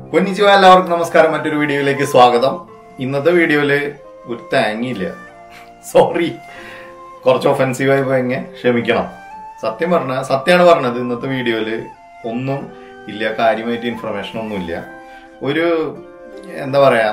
കൊന്നിച്ചു എല്ലാവർക്കും നമസ്കാരം മറ്റൊരു വീഡിയോയിലേക്ക് സ്വാഗതം ഇന്നത്തെ വീഡിയോയില് ഒരു തേങ്ങയില്ല സോറി കുറച്ച് ഒഫൻസീവായി പോയെങ്കിൽ ക്ഷമിക്കണം സത്യം പറഞ്ഞ സത്യമാണ് പറഞ്ഞത് ഇന്നത്തെ വീഡിയോയില് ഒന്നും ഇല്ല കാര്യമായിട്ട് ഇൻഫർമേഷൻ ഒന്നുമില്ല ഒരു എന്താ പറയാ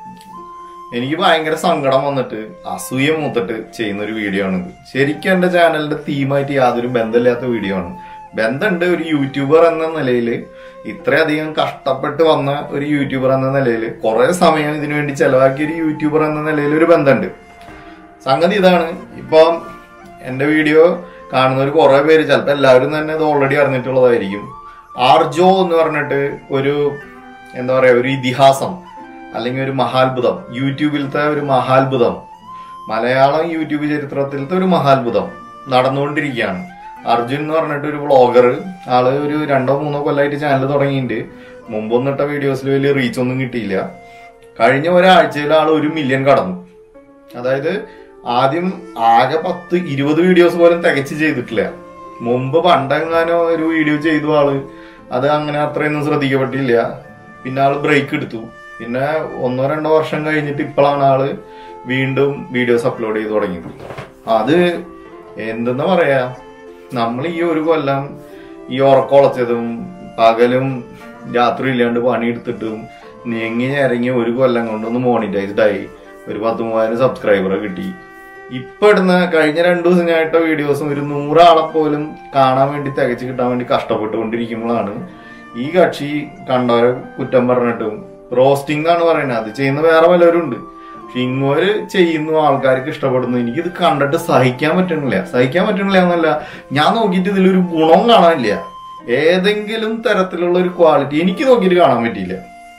എനിക്ക് ഭയങ്കര സങ്കടം വന്നിട്ട് അസൂയ മൂത്തിട്ട് ചെയ്യുന്ന ഒരു വീഡിയോ ആണ് ഇത് ശരിക്കും എന്റെ ചാനലിന്റെ തീമായിട്ട് യാതൊരു ബന്ധമില്ലാത്ത വീഡിയോ ആണ് ബന്ധമുണ്ട് ഒരു യൂട്യൂബർ എന്ന നിലയിൽ ഇത്രയധികം കഷ്ടപ്പെട്ട് വന്ന ഒരു യൂട്യൂബർ എന്ന നിലയിൽ കുറെ സമയം ഇതിനു വേണ്ടി ചെലവാക്കിയ ഒരു യൂട്യൂബർ എന്ന നിലയിൽ ഒരു ബന്ധമുണ്ട് സംഗതി ഇതാണ് ഇപ്പം എന്റെ വീഡിയോ കാണുന്നവർ കുറെ പേര് ചിലപ്പോൾ എല്ലാവരും തന്നെ ഇത് ഓൾറെഡി അറിഞ്ഞിട്ടുള്ളതായിരിക്കും ആർജോ എന്ന് പറഞ്ഞിട്ട് ഒരു എന്താ പറയാ ഒരു ഇതിഹാസം അല്ലെങ്കിൽ ഒരു മഹാത്ഭുതം യൂട്യൂബിലത്തെ ഒരു മഹാത്ഭുതം മലയാളം യൂട്യൂബ് ചരിത്രത്തിലത്തെ ഒരു മഹാത്ഭുതം നടന്നുകൊണ്ടിരിക്കുകയാണ് അർജുൻ എന്ന് പറഞ്ഞിട്ട് ഒരു വ്ളോഗർ ആള് ഒരു രണ്ടോ മൂന്നോ കൊല്ലമായിട്ട് ചാനൽ തുടങ്ങിയിട്ടുണ്ട് മുമ്പൊന്നും ഇട്ട വീഡിയോസിൽ വലിയ റീച്ച് ഒന്നും കിട്ടിയില്ല കഴിഞ്ഞ ഒരാഴ്ചയിൽ ആൾ ഒരു മില്യൺ കടന്നു അതായത് ആദ്യം ആകെ പത്ത് ഇരുപത് വീഡിയോസ് പോലും തികച്ച് ചെയ്തിട്ടില്ല മുമ്പ് പണ്ടെങ്ങാനോ ഒരു വീഡിയോ ചെയ്തു ആള് അത് അങ്ങനെ അത്രയൊന്നും ശ്രദ്ധിക്കപ്പെട്ടില്ല പിന്നെ ആള് ബ്രേക്ക് എടുത്തു പിന്നെ ഒന്നോ രണ്ടോ വർഷം കഴിഞ്ഞിട്ട് ഇപ്പോഴാണ് ആള് വീണ്ടും വീഡിയോസ് അപ്ലോഡ് ചെയ്ത് തുടങ്ങിയത് അത് എന്തെന്നാ പറയാ നമ്മൾ ഈ ഒരു കൊല്ലം ഈ ഉറക്കൊളച്ചതും പകലും രാത്രി ഇല്ലാണ്ട് പണിയെടുത്തിട്ടും ഞെങ്ങി ഞരങ്ങി ഒരു കൊല്ലം കൊണ്ടൊന്ന് മോണിറ്റൈസ്ഡ് ആയി ഒരു പത്ത് മൂവായിരം സബ്സ്ക്രൈബറെ കിട്ടി ഇപ്പൊ ഇടുന്ന കഴിഞ്ഞ രണ്ടു ദിവസം ഞാൻ ഇട്ട വീഡിയോസും ഒരു നൂറാളെ പോലും കാണാൻ വേണ്ടി തികച്ച് കിട്ടാൻ വേണ്ടി കഷ്ടപ്പെട്ടുകൊണ്ടിരിക്കുമ്പോഴാണ് ഈ കക്ഷി കണ്ടവരെ കുറ്റം പറഞ്ഞിട്ടും റോസ്റ്റിംഗ് എന്നാണ് പറയുന്നത് അത് ചെയ്യുന്ന വേറെ പലരും ഉണ്ട് പക്ഷെ ഇങ്ങോര് ചെയ്യുന്നു ആൾക്കാർക്ക് ഇഷ്ടപ്പെടുന്നു എനിക്കിത് കണ്ടിട്ട് സഹിക്കാൻ പറ്റണില്ല സഹിക്കാൻ പറ്റണില്ല എന്നല്ല ഞാൻ നോക്കിയിട്ട് ഇതിലൊരു ഗുണം കാണാനില്ല ഏതെങ്കിലും തരത്തിലുള്ള ഒരു ക്വാളിറ്റി എനിക്ക് നോക്കിയിട്ട് കാണാൻ പറ്റിയില്ല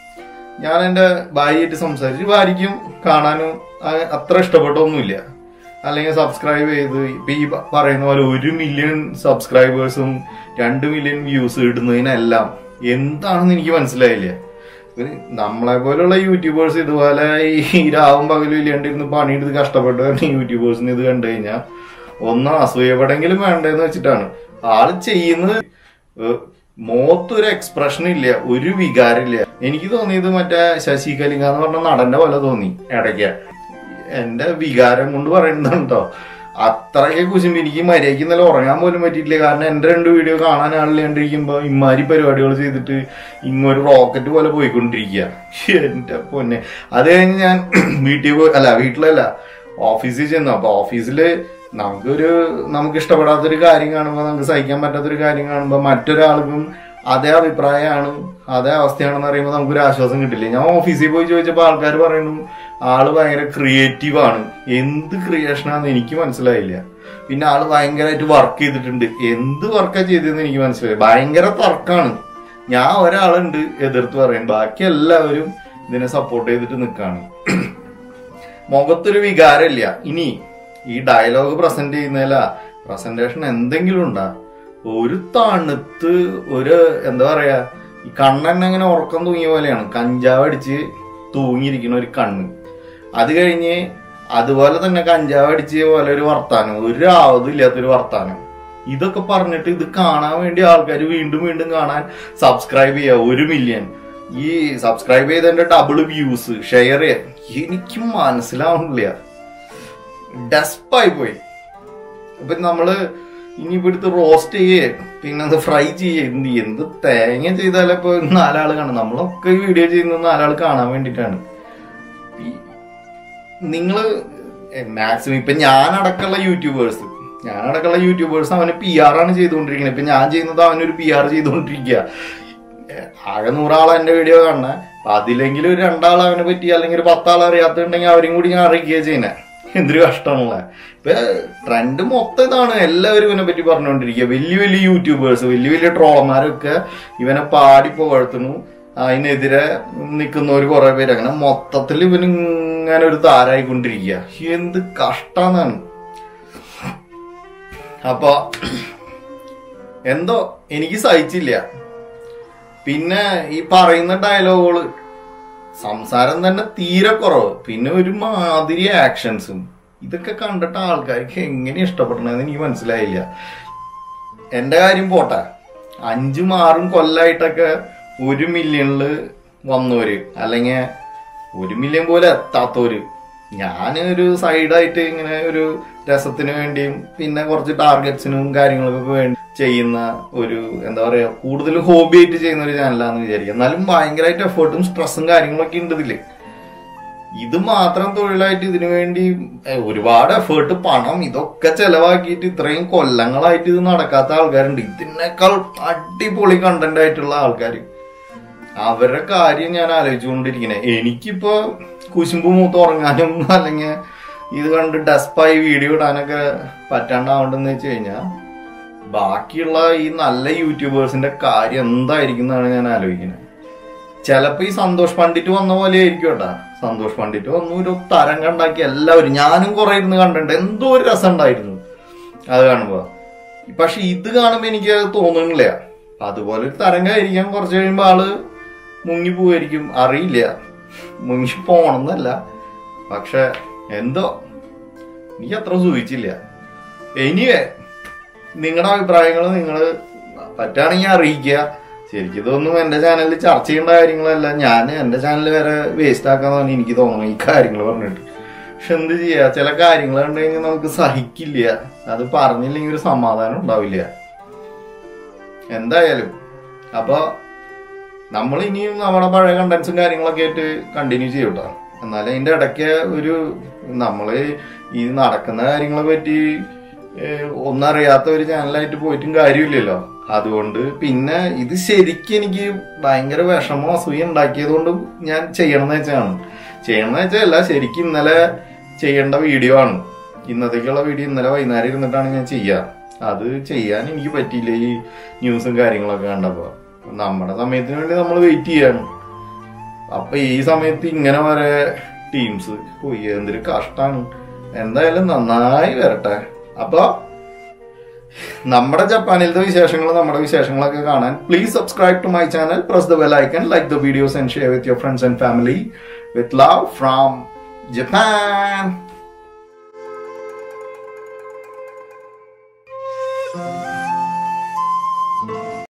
ഞാൻ എന്റെ ഭാര്യയായിട്ട് സംസാരിച്ചു ഭാര്യയ്ക്കും കാണാനും ആ- അത്ര ഇഷ്ടപ്പെട്ടൊന്നുമില്ല അല്ലെങ്കിൽ സബ്സ്ക്രൈബ് ചെയ്ത് ഇപ്പൊ ഈ പ- പറയുന്ന പോലെ ഒരു മില്യൺ സബ്സ്ക്രൈബേഴ്സും രണ്ട് മില്യൺ വ്യൂസ് ഇടുന്നതിനെല്ലാം എന്താണെന്ന് എനിക്ക് മനസ്സിലായില്ല ഒരു നമ്മളെ പോലുള്ള യൂട്യൂബേഴ്സ് ഇതുപോലെ ഈ രാവും പകലും ഇല്ലാണ്ടിരുന്ന് പണിയെടുത്ത് കഷ്ടപ്പെട്ട് വരുന്ന യൂട്യൂബേഴ്സിന് ഇത് കണ്ടു കഴിഞ്ഞാൽ ഒന്ന് അസൂയപ്പെടെങ്കിലും വേണ്ടെന്ന് വെച്ചിട്ടാണ് ആള് ചെയ്യുന്നത് ഏഹ്, മുഖത്തൊരു എക്സ്പ്രഷൻ ഇല്ല ഒരു വികാരം ഇല്ല എനിക്ക് തോന്നിയത് മറ്റേ ശശി കലിംഗ എന്ന് പറഞ്ഞ നടന്റെ പോലെ തോന്നി ഇടയ്ക്ക് എന്റെ വികാരം കൊണ്ട് പറയുന്നതാണ് കേട്ടോ അത്രയ്ക്ക് കുശുമ്പ് എനിക്ക് മര്യാദയ്ക്ക് ഇന്നലെ ഉറങ്ങാൻ പോലും പറ്റിയിട്ടില്ല കാരണം എന്റെ രണ്ട് വീഡിയോ കാണാൻ ആളില്ലാണ്ടിരിക്കുമ്പോ ഇമാരി പരിപാടികൾ ചെയ്തിട്ട് ഇങ്ങൊരു റോക്കറ്റ് പോലെ പോയിക്കൊണ്ടിരിക്കുക എന്റെ പൊന്നെ അത് കഴിഞ്ഞ് ഞാൻ വീട്ടിൽ പോയി അല്ല വീട്ടിലല്ല ഓഫീസിൽ ചെന്നു അപ്പൊ ഓഫീസില് നമുക്കൊരു നമുക്ക് ഇഷ്ടപ്പെടാത്തൊരു കാര്യം കാണുമ്പോൾ നമുക്ക് സഹിക്കാൻ പറ്റാത്തൊരു കാര്യം കാണുമ്പോൾ മറ്റൊരാൾക്കും അതേ അഭിപ്രായമാണ് അതേ അവസ്ഥയാണെന്ന് അറിയുമ്പോൾ നമുക്കൊരു ആശ്വാസം കിട്ടില്ല ഞാൻ ഓഫീസിൽ പോയി ചോദിച്ചപ്പോൾ ആൾക്കാർ പറയുന്നു ആള് ഭയങ്കര ക്രിയേറ്റീവ് ആണ് എന്ത് ക്രിയേഷനാന്ന് എനിക്ക് മനസ്സിലായില്ല പിന്നെ ആള് ഭയങ്കരമായിട്ട് വർക്ക് ചെയ്തിട്ടുണ്ട് എന്ത് വർക്കാ ചെയ്തതെന്ന് എനിക്ക് മനസ്സിലായി ഭയങ്കര തർക്കാണ് ഞാൻ ഒരാളുണ്ട് എതിർത്ത് പറയും ബാക്കി എല്ലാവരും ഇതിനെ സപ്പോർട്ട് ചെയ്തിട്ട് നിൽക്കാണ് മുഖത്തൊരു വികാരമില്ല ഇനി ഈ ഡയലോഗ് പ്രസന്റ് ചെയ്യുന്നതില പ്രസന്റേഷൻ എന്തെങ്കിലും ഉണ്ടാ ഒരു തണുത്ത് ഒരു എന്താ പറയാ ഈ കണ്ണന്നെ അങ്ങനെ ഉറക്കം തൂങ്ങിയ പോലെയാണ് കഞ്ചാവ് അടിച്ച് തൂങ്ങിയിരിക്കുന്ന ഒരു കണ്ണ് അത് കഴിഞ്ഞ് അതുപോലെ തന്നെ കഞ്ചാവ് അടിച്ച പോലെ ഒരു വർത്താനം ഒരു ആവതും ഇല്ലാത്തൊരു വർത്താനം ഇതൊക്കെ പറഞ്ഞിട്ട് ഇത് കാണാൻ വേണ്ടി ആൾക്കാർ വീണ്ടും വീണ്ടും കാണാൻ സബ്സ്ക്രൈബ് ചെയ്യുക ഒരു മില്യൺ ഈ സബ്സ്ക്രൈബ് ചെയ്തതിന്റെ ഡബിൾ വ്യൂസ് ഷെയർ ചെയ്യാൻ എനിക്ക് മനസ്സിലാവണില്ല ഡെസ്പായി പോയി അപ്പൊ നമ്മള് ഇനി ഇവിടുത്തെ റോസ്റ്റ് ചെയ്യേ പിന്നെ അത് ഫ്രൈ ചെയ്യേ എന്ത് എന്ത് തേങ്ങ ചെയ്താലേ ഇപ്പൊ നാലാള് കാണും നമ്മളൊക്കെ ഈ വീഡിയോ ചെയ്യുന്നത് നാലാൾ കാണാൻ വേണ്ടിയിട്ടാണ് ഈ- നിങ്ങള് മാക്സിമം ഇപ്പൊ ഞാനടക്കമുള്ള യൂട്യൂബേഴ്സ് ഞാനടക്കമുള്ള യൂട്യൂബേഴ്സ് അവന് പി ആർ ആണ് ചെയ്തുകൊണ്ടിരിക്കുന്നത് ഇപ്പൊ ഞാൻ ചെയ്യുന്നത് അവനൊരു പി ആർ ചെയ്തുകൊണ്ടിരിക്കുക ആകെ നൂറാളെ എന്റെ വീഡിയോ കാണണേ അപ്പൊ അതിലെങ്കിലും ഒരു രണ്ടാൾ അവനെ പറ്റി അല്ലെങ്കിൽ ഒരു പത്താൾ അറിയാത്തുണ്ടെങ്കിൽ അവരും കൂടി ഞാൻ അറിയിക്കുക ചെയ്യുന്നേ എന്തൊരു കഷ്ടമാണല്ല ഇപ്പൊ ട്രെൻഡ് മൊത്തം ഇതാണ് എല്ലാവരും ഇവനെ പറ്റി പറഞ്ഞുകൊണ്ടിരിക്കുക വലിയ വലിയ യൂട്യൂബേഴ്സ് വലിയ വലിയ ട്രോളന്മാരൊക്കെ ഇവനെ പാടി പുകഴ്ത്തുന്നു അതിനെതിരെ നിൽക്കുന്നവർ കുറെ പേര് അങ്ങനെ മൊത്തത്തിൽ ഇവന് ഇങ്ങനെ ഒരു താരായിക്കൊണ്ടിരിക്കുക എന്ത് കഷ്ടാന്നാണ് അപ്പൊ എന്തോ എനിക്ക് സഹിച്ചില്ല പിന്നെ ഈ പറയുന്ന ഡയലോഗുകള് സംസാരം തന്നെ തീരെ കുറവ് പിന്നെ ഒരു മാതിരി ആക്ഷൻസും ഇതൊക്കെ കണ്ടിട്ട് ആൾക്കാർക്ക് എങ്ങനെ ഇഷ്ടപ്പെടണമെന്ന് എനിക്ക് മനസ്സിലായില്ല എന്റെ കാര്യം പോട്ടെ അഞ്ചും ആറും കൊല്ലായിട്ടൊക്കെ ഒരു മില്യണില് വന്നവര് അല്ലെങ്കിൽ ഒരു മില്യൺ പോലെ എത്താത്തവര് ഞാൻ ഒരു സൈഡായിട്ട് ഇങ്ങനെ ഒരു രസത്തിന് വേണ്ടിയും പിന്നെ കുറച്ച് ടാർഗറ്റ്സിനും കാര്യങ്ങൾക്കൊക്കെ വേണ്ടി ചെയ്യുന്ന ഒരു എന്താ പറയാ കൂടുതൽ ഹോബി ആയിട്ട് ചെയ്യുന്ന ഒരു ചാനലാണെന്ന് വിചാരിക്കുക എന്നാലും ഭയങ്കരമായിട്ട് എഫേർട്ടും സ്ട്രെസ്സും കാര്യങ്ങളൊക്കെ ഉണ്ട് ഇതില് ഇത് മാത്രം തൊഴിലായിട്ട് ഇതിനു വേണ്ടി ഏ, ഒരുപാട് എഫേർട്ട് പണം ഇതൊക്കെ ചെലവാക്കിയിട്ട് ഇത്രയും കൊല്ലങ്ങളായിട്ട് ഇത് നടക്കാത്ത ആൾക്കാരുണ്ട് ഇതിനേക്കാൾ അടിപൊളി കണ്ടന്റ് ആയിട്ടുള്ള ആൾക്കാർ അവരുടെ കാര്യം ഞാൻ ആലോചിച്ചുകൊണ്ടിരിക്കണേ എനിക്കിപ്പോ കുശുമ്പ് മൂത്ത് ഉറങ്ങാനും അല്ലെങ്കിൽ ഇത് കണ്ട് ഡെസ്പായി വീഡിയോ ഇടാനൊക്കെ പറ്റാണ്ടാവണ്ടെന്ന് വെച്ച് കഴിഞ്ഞാൽ ബാക്കിയുള്ള ഈ നല്ല യൂട്യൂബേഴ്സിന്റെ കാര്യം എന്തായിരിക്കും എന്നാണ് ഞാൻ ആലോചിക്കുന്നത് ചിലപ്പോ ഈ സന്തോഷ് പണ്ഡിറ്റ് വന്ന പോലെ ആയിരിക്കും കേട്ടാ സന്തോഷ് പണ്ഡിറ്റ് വന്നു ഒരു തരം കണ്ടാക്കി എല്ലാവരും ഞാനും കുറെ ഇരുന്ന് കണ്ടിട്ടുണ്ട് എന്തോ ഒരു രസം ഉണ്ടായിരുന്നു അത് കാണുമ്പോ പക്ഷെ ഇത് കാണുമ്പോ എനിക്ക് അത് തോന്നുന്നില്ല അതുപോലെ ഒരു തരംഗമായിരിക്കാം കുറച്ച് കഴിയുമ്പോ ആള് മുങ്ങി പോവായിരിക്കും അറിയില്ല മുങ്ങി പോണമെന്നല്ല പക്ഷെ എന്തോ എനിക്ക് അത്ര സൂചിച്ചില്ല എനിവേ നിങ്ങളുടെ അഭിപ്രായങ്ങൾ നിങ്ങൾ പറ്റുകയാണെങ്കിൽ അറിയിക്കുക ശരിക്കും ഇതൊന്നും എന്റെ ചാനലിൽ ചർച്ച ചെയ്യേണ്ട കാര്യങ്ങളല്ല ഞാൻ എന്റെ ചാനൽ വരെ വേസ്റ്റ് ആക്കാന്നാണ് എനിക്ക് തോന്നുന്നത് ഈ കാര്യങ്ങൾ പറഞ്ഞിട്ട് പക്ഷെ എന്ത് ചെയ്യാ ചില കാര്യങ്ങൾ കണ്ടു കഴിഞ്ഞാൽ നമുക്ക് സഹിക്കില്ല അത് പറഞ്ഞില്ലെങ്കിൽ ഒരു സമാധാനം ഉണ്ടാവില്ല എന്തായാലും അപ്പൊ നമ്മൾ ഇനിയും നമ്മുടെ പഴയ കണ്ടന്റ്സും കാര്യങ്ങളൊക്കെ ആയിട്ട് കണ്ടിന്യൂ ചെയ്യൂട്ടോ എന്നാലും അതിന്റെ ഇടയ്ക്ക് ഒരു നമ്മള് ഈ നടക്കുന്ന കാര്യങ്ങളെ പറ്റി ഏഹ്, ഒന്നറിയാത്ത ഒരു ചാനലായിട്ട് പോയിട്ടും കാര്യമില്ലല്ലോ അതുകൊണ്ട് പിന്നെ ഇത് ശരിക്കും എനിക്ക് ഭയങ്കര വിഷമോ അസൂയ ഉണ്ടാക്കിയത് കൊണ്ട് ഞാൻ ചെയ്യണമെന്ന് വെച്ചാണ് ചെയ്യണമെന്ന് വെച്ചല്ല ശരിക്കും ഇന്നലെ ചെയ്യേണ്ട വീഡിയോ ആണ് ഇന്നത്തേക്കുള്ള വീഡിയോ ഇന്നലെ വൈകുന്നേരം ഇരുന്നിട്ടാണ് ഞാൻ ചെയ്യുക അത് ചെയ്യാൻ എനിക്ക് പറ്റിയില്ല ഈ ന്യൂസും കാര്യങ്ങളൊക്കെ കണ്ടപ്പോ നമ്മുടെ സമയത്തിന് വേണ്ടി നമ്മൾ വെയിറ്റ് ചെയ്യാണ് അപ്പൊ ഈ സമയത്ത് ഇങ്ങനെ വരെ ടീംസ് പോയി എന്തൊരു കഷ്ടാണ് എന്തായാലും നന്നായി വരട്ടെ അപ്പൊ നമ്മുടെ ജപ്പാനിലത്തെ വിശേഷങ്ങൾ നമ്മുടെ വിശേഷങ്ങളൊക്കെ കാണാൻ please subscribe to my channel press the bell icon like the videos and share with your friends and family with love from Japan